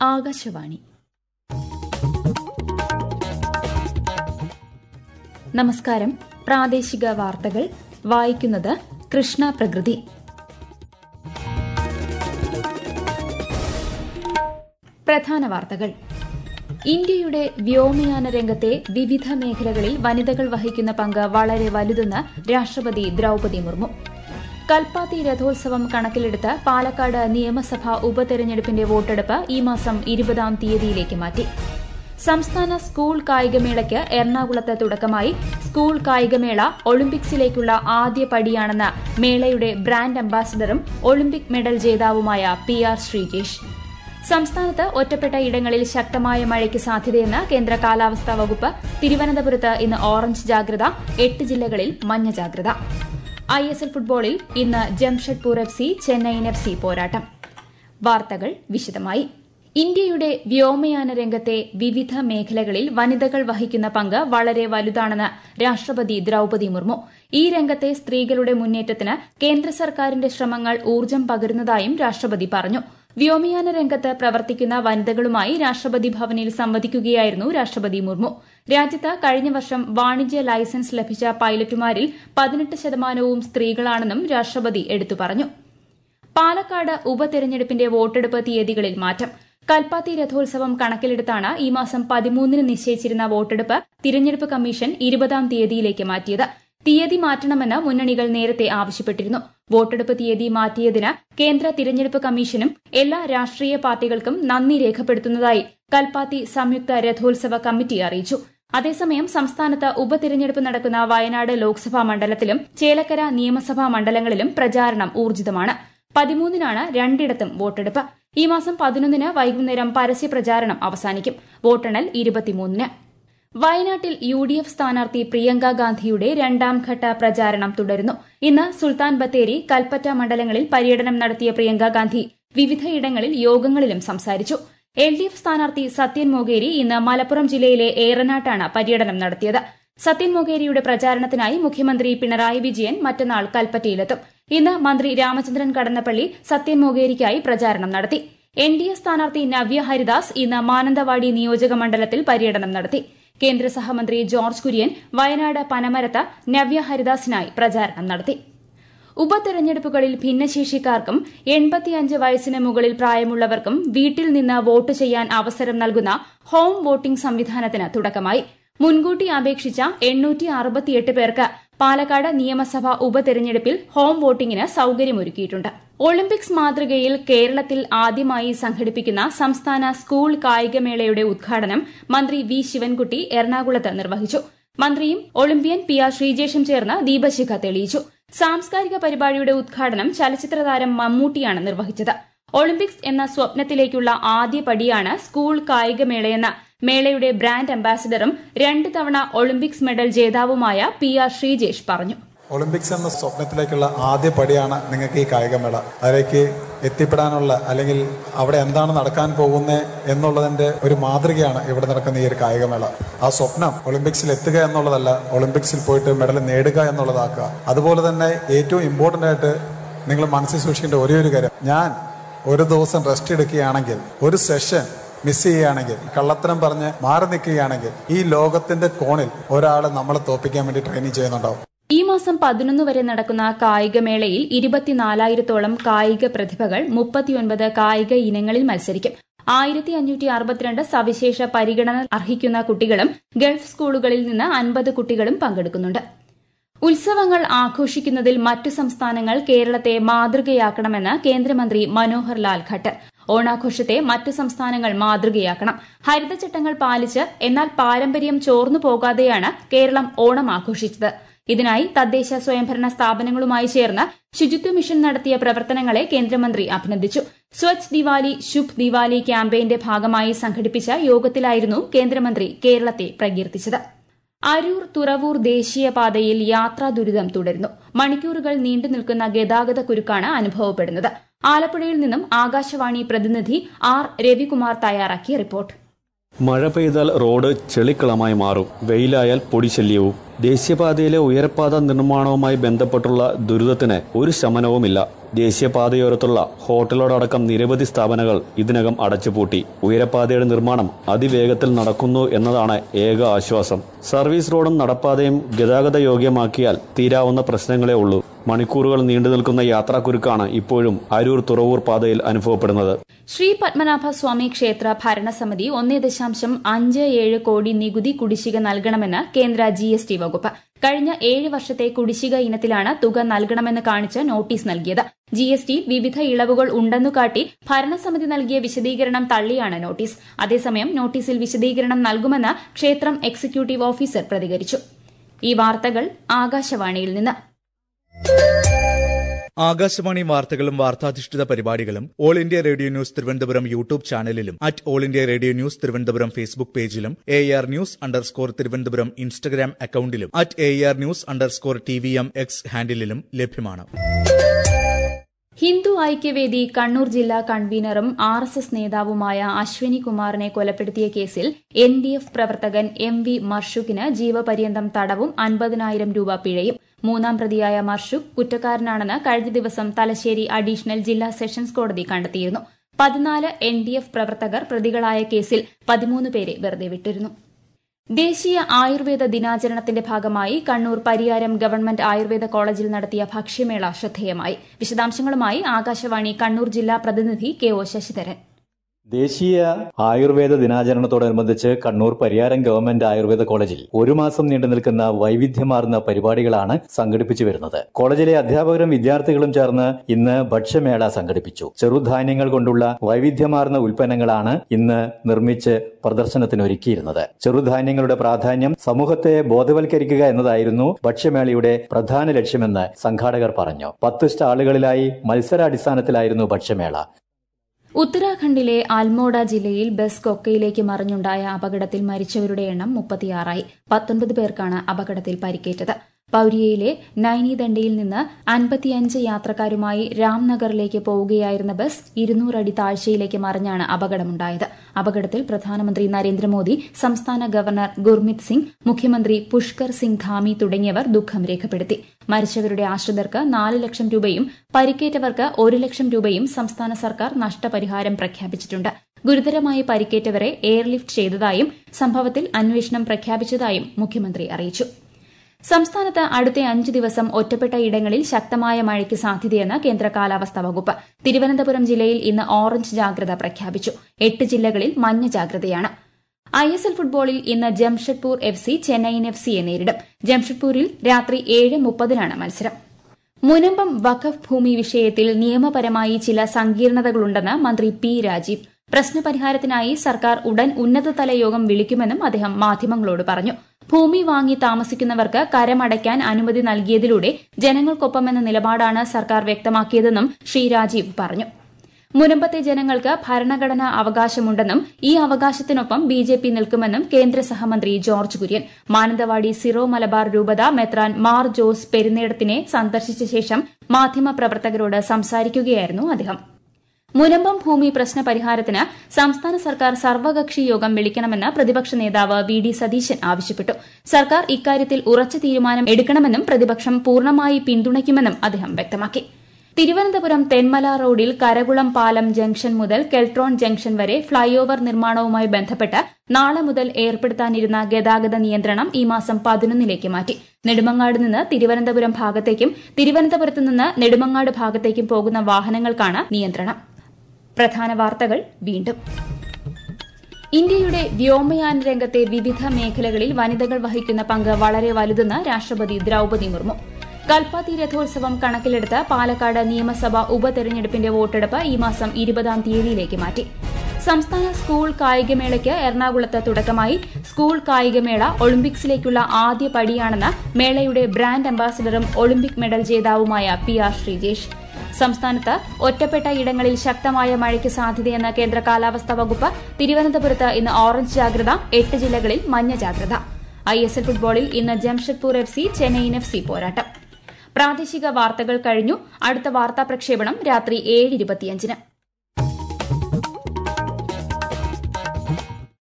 ആകാശവാണി നമസ്കാരം പ്രാദേശിക വാർത്തകൾ വായിക്കുന്നത് കൃഷ്ണ പ്രകൃതി പ്രധാന വാർത്തകൾ ഇന്ത്യയുടെ വ്യോമയാന രംഗത്തെ വിവിധ മേഖലകളിൽ വനിതകൾ വഹിക്കുന്ന പങ്ക് വളരെ വലുതെന്ന് രാഷ്ട്രപതി ദ്രൌപതി മുർമു കൽപ്പാത്തി രഥോത്സവം കണക്കിലെടുത്ത് പാലക്കാട് നിയമസഭാ ഉപതെരഞ്ഞെടുപ്പിന്റെ വോട്ടെടുപ്പ് ഈ മാസം ഇരുപതാം തീയതിയിലേക്ക് മാറ്റി സംസ്ഥാന സ്കൂൾ കായികമേളയ്ക്ക് എറണാകുളത്ത് തുടക്കമായി സ്കൂൾ കായികമേള ഒളിമ്പിക്സിലേക്കുള്ള ആദ്യ പടിയാണെന്ന് മേളയുടെ ബ്രാൻഡ് അംബാസിഡറും ഒളിമ്പിക് മെഡൽ ജേതാവുമായ പി ആർ ശ്രീജേഷ് സംസ്ഥാനത്ത് ഒറ്റപ്പെട്ട ഇടങ്ങളിൽ ശക്തമായ മഴയ്ക്ക് സാധ്യതയെന്ന് കേന്ദ്ര കാലാവസ്ഥാ വകുപ്പ് തിരുവനന്തപുരത്ത് ഇന്ന് ഓറഞ്ച് ജാഗ്രത എട്ട് ജില്ലകളിൽ മഞ്ഞ ജാഗ്രത ഐ എസ് എൽ ഫുട്ബോളിൽ ഇന്ന് Jamshedpur F C Chennaiyin F C പോരാട്ടം വാർത്തകൾ വിശദമായി ഇന്ത്യയുടെ വ്യോമയാന രംഗത്തെ വിവിധ മേഖലകളിൽ വനിതകൾ വഹിക്കുന്ന പങ്ക് വളരെ വലുതാണെന്ന് രാഷ്ട്രപതി ദ്രൌപതി മുർമു ഈ രംഗത്തെ സ്ത്രീകളുടെ മുന്നേറ്റത്തിന് കേന്ദ്ര സർക്കാരിന്റെ ശ്രമങ്ങൾ ഊർജ്ജം പകരുന്നതായും രാഷ്ട്രപതി പറഞ്ഞു വ്യോമയാന രംഗത്ത് പ്രവർത്തിക്കുന്ന വനിതകളുമായി രാഷ്ട്രപതി ഭവനിൽ സംവദിക്കുകയായിരുന്നു രാഷ്ട്രപതി മുർമു രാജ്യത്ത് കഴിഞ്ഞ വർഷം വാണിജ്യ ലൈസൻസ് ലഭിച്ച പൈലറ്റുമാരിൽ പതിനെട്ട് ശതമാനവും സ്ത്രീകളാണെന്നും രാഷ്ട്രപതി എടുത്തു പറഞ്ഞു പാലക്കാട് ഉപതെരഞ്ഞെടുപ്പിന്റെ വോട്ടെടുപ്പ് തീയതികളിൽ മാറ്റം കൽപ്പാത്തി രഥോത്സവം കണക്കിലെടുത്താണ് ഈ മാസം പതിമൂന്നിന് നിശ്ചയിച്ചിരുന്ന വോട്ടെടുപ്പ് തിരഞ്ഞെടുപ്പ് കമ്മീഷൻ ഇരുപതാം തീയതിയിലേക്ക് മാറ്റിയത് തീയതി മാറ്റണമെന്ന് മുന്നണികൾ നേരത്തെ ആവശ്യപ്പെട്ടിരുന്നു വോട്ടെടുപ്പ് തീയതി മാറ്റിയതിന് കേന്ദ്ര തിരഞ്ഞെടുപ്പ് കമ്മീഷനും എല്ലാ രാഷ്ട്രീയ പാർട്ടികൾക്കും നന്ദി രേഖപ്പെടുത്തുന്നതായി കൽപ്പാത്തി സംയുക്ത രഥോത്സവ കമ്മിറ്റി അറിയിച്ചു അതേസമയം സംസ്ഥാനത്ത് ഉപതിരഞ്ഞെടുപ്പ് നടക്കുന്ന വയനാട് ലോക്സഭാ മണ്ഡലത്തിലും ചേലക്കര നിയമസഭാ മണ്ഡലങ്ങളിലും പ്രചാരണം ഊർജിതമാണ് പതിമൂന്നിനാണ് രണ്ടിടത്തും വോട്ടെടുപ്പ് ഈ മാസം പതിനൊന്നിന് വൈകുന്നേരം പരസ്യ പ്രചാരണം അവസാനിക്കും വോട്ടെണ്ണൽ ഇരുപത്തിമൂന്നിന് വയനാട്ടിൽ യു ഡി എഫ് സ്ഥാനാർത്ഥി പ്രിയങ്ക ഗാന്ധിയുടെ രണ്ടാം ഘട്ട പ്രചാരണം തുടരുന്നു ഇന്ന് സുൽത്താൻ ബത്തേരി കൽപ്പറ്റ മണ്ഡലങ്ങളിൽ പര്യടനം നടത്തിയ പ്രിയങ്ക ഗാന്ധി വിവിധയിടങ്ങളിൽ യോഗങ്ങളിലും സംസാരിച്ചു എൽ ഡി എഫ് സ്ഥാനാർത്ഥി സത്യൻ മൊകേരി ഇന്ന് മലപ്പുറം ജില്ലയിലെ ഏറനാട്ടാണ് പര്യടനം നടത്തിയത് സത്യൻ മൊകേരിയുടെ പ്രചാരണത്തിനായി മുഖ്യമന്ത്രി പിണറായി വിജയൻ മറ്റന്നാൾ കൽപ്പറ്റയിലെത്തും ഇന്ന് മന്ത്രി രാമചന്ദ്രൻ കടന്നപ്പള്ളി സത്യൻ മൊകേരിക്കായി പ്രചാരണം നടത്തി എൻ ഡി എ സ്ഥാനാർത്ഥി നവ്യ ഹരിദാസ് ഇന്ന് മാനന്തവാടി നിയോജക മണ്ഡലത്തിൽ പര്യടനം നടത്തി കേന്ദ്ര സഹമന്ത്രി ജോർജ് കുര്യൻ വയനാട് പനമരത്ത് നവ്യ ഹരിദാസിനായി പ്രചാരണം നടത്തി ഉപതെരഞ്ഞെടുപ്പുകളിൽ ഭിന്നശേഷിക്കാർക്കും എൺപത്തിയഞ്ച് വയസ്സിന് മുകളിൽ പ്രായമുള്ളവർക്കും വീട്ടിൽ നിന്ന് വോട്ട് ചെയ്യാൻ അവസരം നൽകുന്ന ഹോം വോട്ടിംഗ് സംവിധാനത്തിന് തുടക്കമായി മുൻകൂട്ടി അപേക്ഷിച്ച എണ്ണൂറ്റി അറുപത്തിയെട്ട് പേർക്ക് പാലക്കാട് നിയമസഭാ ഉപതെരഞ്ഞെടുപ്പിൽ ഹോം വോട്ടിംഗിന് സൌകര്യമൊരുക്കിയിട്ടുണ്ട് ഒളിമ്പിക്സ് മാതൃകയിൽ കേരളത്തിൽ ആദ്യമായി സംഘടിപ്പിക്കുന്ന സംസ്ഥാന സ്കൂൾ കായികമേളയുടെ ഉദ്ഘാടനം മന്ത്രി വി ശിവൻകുട്ടി എറണാകുളത്ത് നിർവഹിച്ചു മന്ത്രിയും ഒളിമ്പ്യൻ പി ആർ ശ്രീജേഷും ചേർന്ന് ദീപശിഖ തെളിയിച്ചു സാംസ്കാരിക പരിപാടിയുടെ ഉദ്ഘാടനം ചലച്ചിത്ര താരം മമ്മൂട്ടിയാണ് നിർവഹിച്ചത് ഒളിമ്പിക്സ് എന്ന സ്വപ്നത്തിലേക്കുള്ള ആദ്യ പടിയാണ് സ്കൂൾ കായികമേളയെന്ന് മേളയുടെ ബ്രാൻഡ് അംബാസിഡറും രണ്ട് തവണ ഒളിമ്പിക്സ് മെഡൽ ജേതാവുമായ പി ആർ ശ്രീജേഷ് പറഞ്ഞു ഒളിമ്പിക്സ് എന്ന സ്വപ്നത്തിലേക്കുള്ള ആദ്യ പടിയാണ് നിങ്ങൾക്ക് ഈ കായികമേള അതിലേക്ക് എത്തിപ്പെടാനുള്ള അല്ലെങ്കിൽ അവിടെ എന്താണ് നടക്കാൻ പോകുന്നത് എന്നുള്ളതിന്റെ ഒരു മാതൃകയാണ് ഇവിടെ നടക്കുന്ന ഈ ഒരു കായികമേള ആ സ്വപ്നം ഒളിമ്പിക്സിൽ എത്തുക എന്നുള്ളതല്ല ഒളിമ്പിക്സിൽ പോയിട്ട് മെഡൽ നേടുക എന്നുള്ളതാക്കുക അതുപോലെ തന്നെ ഏറ്റവും ഇമ്പോർട്ടൻ്റ് ആയിട്ട് നിങ്ങൾ മനസ്സിൽ സൂക്ഷിക്കേണ്ട ഒരേ ഒരു കാര്യം ഞാൻ ഒരു ദിവസം റെസ്റ്റ് എടുക്കുകയാണെങ്കിൽ ഒരു സെഷൻ മിസ് ചെയ്യുകയാണെങ്കിൽ കള്ളത്തരം പറഞ്ഞ് മാറി നിൽക്കുകയാണെങ്കിൽ ഈ ലോകത്തിന്റെ കോണിൽ ഒരാൾ നമ്മളെ തോപ്പിക്കാൻ വേണ്ടി ട്രെയിനിങ് ചെയ്യുന്നുണ്ടാവും ഈ മാസം പതിനൊന്ന് വരെ നടക്കുന്ന കായികമേളയിൽ ഇരുപത്തിനാലായിരത്തോളം കായിക പ്രതിഭകൾ മുപ്പത്തിയൊൻപത് കായിക ഇനങ്ങളിൽ മത്സരിക്കും ആയിരത്തി അഞ്ഞൂറ്റി അറുപത്തിരണ്ട് സവിശേഷ പരിഗണന അർഹിക്കുന്ന കുട്ടികളും ഗൾഫ് സ്കൂളുകളിൽ നിന്ന് അൻപത് കുട്ടികളും പങ്കെടുക്കുന്നുണ്ട് ഉത്സവങ്ങൾ ആഘോഷിക്കുന്നതിൽ മറ്റു സംസ്ഥാനങ്ങൾ കേരളത്തെ മാതൃകയാക്കണമെന്ന് കേന്ദ്രമന്ത്രി മനോഹർ ലാൽ ഖട്ടർ ഓണാഘോഷത്തെ മറ്റു സംസ്ഥാനങ്ങൾ മാതൃകയാക്കണം ഹരിതചട്ടങ്ങൾ പാലിച്ച് എന്നാൽ പാരമ്പര്യം ചോർന്നു പോകാതെയാണ് കേരളം ഓണം ആഘോഷിച്ചത് ഇതിനായി തദ്ദേശ സ്വയംഭരണ സ്ഥാപനങ്ങളുമായി ചേർന്ന് ശുചിത്വ മിഷൻ നടത്തിയ പ്രവർത്തനങ്ങളെ കേന്ദ്രമന്ത്രി അഭിനന്ദിച്ചു സ്വച്ഛ് ദിവാലി ശുഭ് ദിവാലി ക്യാമ്പയിന്റെ ഭാഗമായി സംഘടിപ്പിച്ച യോഗത്തിലായിരുന്നു കേന്ദ്രമന്ത്രി കേരളത്തെ പ്രകീർത്തിച്ചത് അരൂർ തുറവൂർ ദേശീയപാതയിൽ യാത്രാ ദുരിതം തുടരുന്നു മണിക്കൂറുകൾ നീണ്ടു നിൽക്കുന്ന ഗതാഗത കുരുക്കാണ് അനുഭവപ്പെടുന്നത് ആലപ്പുഴയിൽ നിന്നും ആകാശവാണി പ്രതിനിധി ആർ രവികുമാർ തയ്യാറാക്കിയ റിപ്പോർട്ട് മഴ പെയ്താൽ റോഡ് ചെളിക്കളമായി മാറും വെയിലായാൽ പൊടിശല്യവും ദേശീയപാതയിലെ ഉയരപ്പാത നിർമ്മാണവുമായി ബന്ധപ്പെട്ടുള്ള ദുരിതത്തിന് ഒരു ശമനവുമില്ല ദേശീയപാതയോരത്തുള്ള ഹോട്ടലുകളടക്കം നിരവധി സ്ഥാപനങ്ങൾ ഇതിനകം അടച്ചുപൂട്ടി ഉയരപ്പാതയുടെ നിർമ്മാണം അതിവേഗത്തിൽ നടക്കുന്നു എന്നതാണ് ഏക ആശ്വാസം സർവീസ് റോഡും നടപ്പാതയും ഗതാഗത യോഗ്യമാക്കിയാൽ തീരാവുന്ന പ്രശ്നങ്ങളേ ഉള്ളൂ മണിക്കൂറുകൾ നീണ്ടു നിൽക്കുന്ന യാത്രാക്കുരുക്കാണ് ഇപ്പോഴും അരൂർ തുറവൂർ പാതയിൽ അനുഭവപ്പെടുന്നത് ശ്രീ പത്മനാഭ സ്വാമി ക്ഷേത്ര ഭരണസമിതി ഒന്നേ ദശാംശം അഞ്ച് ഏഴ് കോടി നികുതി കുടിശ്ശിക നൽകണമെന്ന് കേന്ദ്ര ജി എസ് ടി വകുപ്പ് കഴിഞ്ഞ ഏഴ് വർഷത്തെ കുടിശ്ശിക ഇനത്തിലാണ് തുക നൽകണമെന്ന് കാണിച്ച് നോട്ടീസ് നൽകിയത് ജി എസ് ടി വിവിധ ഇളവുകൾ ഉണ്ടെന്നു കാട്ടി ഭരണസമിതി നൽകിയ വിശദീകരണം തള്ളിയാണ് നോട്ടീസ് അതേസമയം നോട്ടീസിൽ വിശദീകരണം നൽകുമെന്ന് ക്ഷേത്രം എക്സിക്യൂട്ടീവ് ഓഫീസർ പ്രതികരിച്ചു ഈ വാർത്തകൾ ആകാശവാണിയിൽ നിന്ന് ആകാശവാണി വാർത്തകളും വാർത്താധിഷ്ഠിത പരിപാടികളും all India radio news Thiruvananthapuram YouTube ചാനലിലും at all India radio news Thiruvananthapuram Facebook പേജിലും A R news underscore Thiruvananthapuram Instagram അക്കൌണ്ടിലും at A R news underscore T V M X ഹാൻഡിലും ലഭ്യമാണ് ഹിന്ദു ഐക്യവേദി കണ്ണൂർ ജില്ലാ കൺവീനറും ആർ എസ് എസ് നേതാവുമായ അശ്വിനി കുമാറിനെ കൊലപ്പെടുത്തിയ കേസിൽ എൻ ഡി എഫ് പ്രവർത്തകൻ എം വി മർഷുക്കിന് ജീവപര്യന്തം തടവും അൻപതിനായിരം രൂപ പിഴയും മൂന്നാം പ്രതിയായ മർഷുഖ് കുറ്റക്കാരനാണെന്ന് കഴിഞ്ഞ ദിവസം തലശ്ശേരി അഡീഷണൽ ജില്ലാ സെഷൻസ് കോടതി കണ്ടെത്തിയിരുന്നു പതിനാല് എൻ ഡി എഫ് പ്രവർത്തകർ പ്രതികളായ കേസിൽ പതിമൂന്ന് പേരെ വെറുതെ വിട്ടിരുന്നു ദേശീയ ആയുർവേദ ദിനാചരണത്തിന്റെ ഭാഗമായി കണ്ണൂർ പരിയാരം ഗവൺമെന്റ് ആയുർവേദ കോളേജിൽ നടത്തിയ ഭക്ഷ്യമേള ശ്രദ്ധേയമായി വിശദാംശങ്ങളുമായി ആകാശവാണി കണ്ണൂർ ജില്ലാ പ്രതിനിധി കെ ഒ ശശിധരൻ ദേശീയ ആയുർവേദ ദിനാചരണത്തോടനുബന്ധിച്ച് കണ്ണൂർ പരിയാരം ഗവൺമെന്റ് ആയുർവേദ കോളേജിൽ ഒരു മാസം നീണ്ടു നിൽക്കുന്ന വൈവിധ്യമാർന്ന പരിപാടികളാണ് സംഘടിപ്പിച്ചു വരുന്നത് കോളേജിലെ അധ്യാപകരും വിദ്യാർത്ഥികളും ചേർന്ന് ഇന്ന് ഭക്ഷ്യമേള സംഘടിപ്പിച്ചു ചെറുധാന്യങ്ങൾ കൊണ്ടുള്ള വൈവിധ്യമാർന്ന ഉൽപ്പന്നങ്ങളാണ് ഇന്ന് നിർമ്മിച്ച് പ്രദർശനത്തിനൊരുക്കിയിരുന്നത് ചെറുധാന്യങ്ങളുടെ പ്രാധാന്യം സമൂഹത്തെ ബോധവൽക്കരിക്കുക എന്നതായിരുന്നു ഭക്ഷ്യമേളയുടെ പ്രധാന ലക്ഷ്യമെന്ന് സംഘാടകർ പറഞ്ഞു പത്ത് സ്റ്റാളുകളിലായി മത്സരാടിസ്ഥാനത്തിലായിരുന്നു ഭക്ഷ്യമേള ഉത്തരാഖണ്ഡിലെ അൽമോഡ ജില്ലയിൽ ബസ് കൊക്കയിലേക്ക് മറിഞ്ഞുണ്ടായ അപകടത്തിൽ മരിച്ചവരുടെ എണ്ണം മുപ്പത്തിയാറായി പത്തൊൻപത് പേർക്കാണ് അപകടത്തിൽ പരിക്കേറ്റത് പൌരിയയിലെ നൈനിദണ്ഡിയിൽ നിന്ന് അൻപത്തിയഞ്ച് യാത്രക്കാരുമായി രാംനഗറിലേക്ക് പോവുകയായിരുന്ന ബസ് ഇരുന്നൂറടി താഴ്ചയിലേക്ക് മറിഞ്ഞാണ് അപകടമുണ്ടായത് അപകടത്തിൽ പ്രധാനമന്ത്രി നരേന്ദ്രമോദി സംസ്ഥാന ഗവർണർ ഗുർമിത് സിംഗ് മുഖ്യമന്ത്രി പുഷ്കർ സിംഗ് ധാമി തുടങ്ങിയവർ ദുഃഖം രേഖപ്പെടുത്തി മരിച്ചവരുടെ ആശ്രിതർക്ക് നാല് ലക്ഷം രൂപയും പരിക്കേറ്റവർക്ക് ഒരു ലക്ഷം രൂപയും സംസ്ഥാന സർക്കാർ നഷ്ടപരിഹാരം പ്രഖ്യാപിച്ചിട്ടുണ്ട് ഗുരുതരമായി പരിക്കേറ്റവരെ എയർലിഫ്റ്റ് ചെയ്തതായും സംഭവത്തിൽ അന്വേഷണം പ്രഖ്യാപിച്ചതായും മുഖ്യമന്ത്രി അറിയിച്ചു സംസ്ഥാനത്ത് അടുത്ത അഞ്ച് ദിവസം ഒറ്റപ്പെട്ട ഇടങ്ങളിൽ ശക്തമായ മഴയ്ക്ക് സാധ്യതയെന്ന് കേന്ദ്ര കാലാവസ്ഥാ വകുപ്പ് തിരുവനന്തപുരം ജില്ലയിൽ ഇന്ന് ഓറഞ്ച് ജാഗ്രത പ്രഖ്യാപിച്ചു എട്ട് ജില്ലകളിൽ മഞ്ഞ ജാഗ്രതയാണ് ഐ എസ് എൽ ഫുട്ബോളിൽ ഇന്ന് Jamshedpur F C Chennaiyin F സിയെ നേരിടും ജംഷഡ്പൂരിൽ രാത്രി ഏഴ് മുപ്പതിനാണ് മത്സരം മുനമ്പം വഖഫ് ഭൂമി വിഷയത്തിൽ നിയമപരമായി ചില സങ്കീർണതകളുണ്ടെന്ന് മന്ത്രി പി രാജീവ് പ്രശ്നപരിഹാരത്തിനായി സർക്കാർ ഉടൻ ഉന്നതതല യോഗം വിളിക്കുമെന്നും അദ്ദേഹം മാധ്യമങ്ങളോട് പറഞ്ഞു ഭൂമി വാങ്ങി താമസിക്കുന്നവർക്ക് കരമടയ്ക്കാൻ അനുമതി നൽകിയതിലൂടെ ജനങ്ങൾക്കൊപ്പമെന്ന നിലപാടാണ് സർക്കാർ വ്യക്തമാക്കിയതെന്നും ശ്രീ രാജീവ് പറഞ്ഞു മുനമ്പത്തെ ജനങ്ങൾക്ക് ഭരണഘടനാ അവകാശമുണ്ടെന്നും ഈ അവകാശത്തിനൊപ്പം ബി ജെ പി നിൽക്കുമെന്നും കേന്ദ്ര സഹമന്ത്രി ജോർജ് കുര്യൻ മാനന്തവാടി സിറോ മലബാർ രൂപത മെത്രാൻ മാർ ജോസ് പെരുന്നേടത്തിനെ സന്ദർശിച്ച ശേഷം മാധ്യമപ്രവർത്തകരോട് സംസാരിക്കുകയായിരുന്നു അദ്ദേഹം മുനമ്പം ഭൂമി പ്രശ്ന പരിഹാരത്തിന് സംസ്ഥാന സർക്കാർ സർവകക്ഷി യോഗം വിളിക്കണമെന്ന് പ്രതിപക്ഷ നേതാവ് വി ഡി സതീശൻ ആവശ്യപ്പെട്ടു സർക്കാർ ഇക്കാര്യത്തിൽ ഉറച്ച തീരുമാനം എടുക്കണമെന്നും പ്രതിപക്ഷം പൂർണ്ണമായി പിന്തുണയ്ക്കുമെന്നും അദ്ദേഹം വ്യക്തമാക്കി തിരുവനന്തപുരം തെന്മല റോഡിൽ കരകുളം പാലം ജംഗ്ഷൻ മുതൽ കെൽട്രോൺ ജംഗ്ഷൻ വരെ ഫ്ളൈ ഓവർ നിർമ്മാണവുമായി ബന്ധപ്പെട്ട് നാളെ മുതൽ ഏർപ്പെടുത്താനിരുന്ന ഗതാഗത നിയന്ത്രണം ഈ മാസം പതിനൊന്നിലേക്ക് മാറ്റി നെടുമങ്ങാട് നിന്ന് തിരുവനന്തപുരം ഭാഗത്തേക്കും തിരുവനന്തപുരത്ത് നിന്ന് നെടുമങ്ങാട് ഭാഗത്തേക്കും പോകുന്ന വാഹനങ്ങൾക്കാണ് നിയന്ത്രണം പ്രധാന വാർത്തകൾ വീണ്ടും ഇന്ത്യയുടെ വ്യോമയാന രംഗത്തെ വിവിധ മേഖലകളിൽ വനിതകൾ വഹിക്കുന്ന പങ്ക് വളരെ വലുതെന്ന് രാഷ്ട്രപതി ദ്രൌപതി മുർമു കൽപ്പാത്തി രഥോത്സവം കണക്കിലെടുത്ത് പാലക്കാട് നിയമസഭാ ഉപതെരഞ്ഞെടുപ്പിന്റെ വോട്ടെടുപ്പ് ഈ മാസം ഇരുപതാം തീയതിയിലേക്ക് മാറ്റി സംസ്ഥാന സ്കൂൾ കായികമേളയ്ക്ക് എറണാകുളത്ത് തുടക്കമായി സ്കൂൾ കായികമേള ഒളിമ്പിക്സിലേക്കുള്ള ആദ്യ പടിയാണെന്ന് മേളയുടെ ബ്രാൻഡ് അംബാസിഡറും ഒളിമ്പിക് മെഡൽ ജേതാവുമായ പി ആർ ശ്രീജേഷ് സംസ്ഥാനത്ത് ഒറ്റപ്പെട്ട ഇടങ്ങളിൽ ശക്തമായ മഴയ്ക്ക് സാധ്യതയെന്ന് കേന്ദ്ര കാലാവസ്ഥാ വകുപ്പ് തിരുവനന്തപുരത്ത് ഇന്ന് ഓറഞ്ച് ജാഗ്രത എട്ട് ജില്ലകളിൽ മഞ്ഞ ജാഗ്രത ഐ എസ് എൽ ഫുട്ബോളിൽ ഇന്ന് Jamshedpur F C Chennaiyin F C പോരാട്ടം പ്രാദേശിക വാർത്തകൾ കഴിഞ്ഞു അടുത്ത വാർത്താ പ്രക്ഷേപണം രാത്രി ഏഴ് ഇരുപത്തിയഞ്ചിന്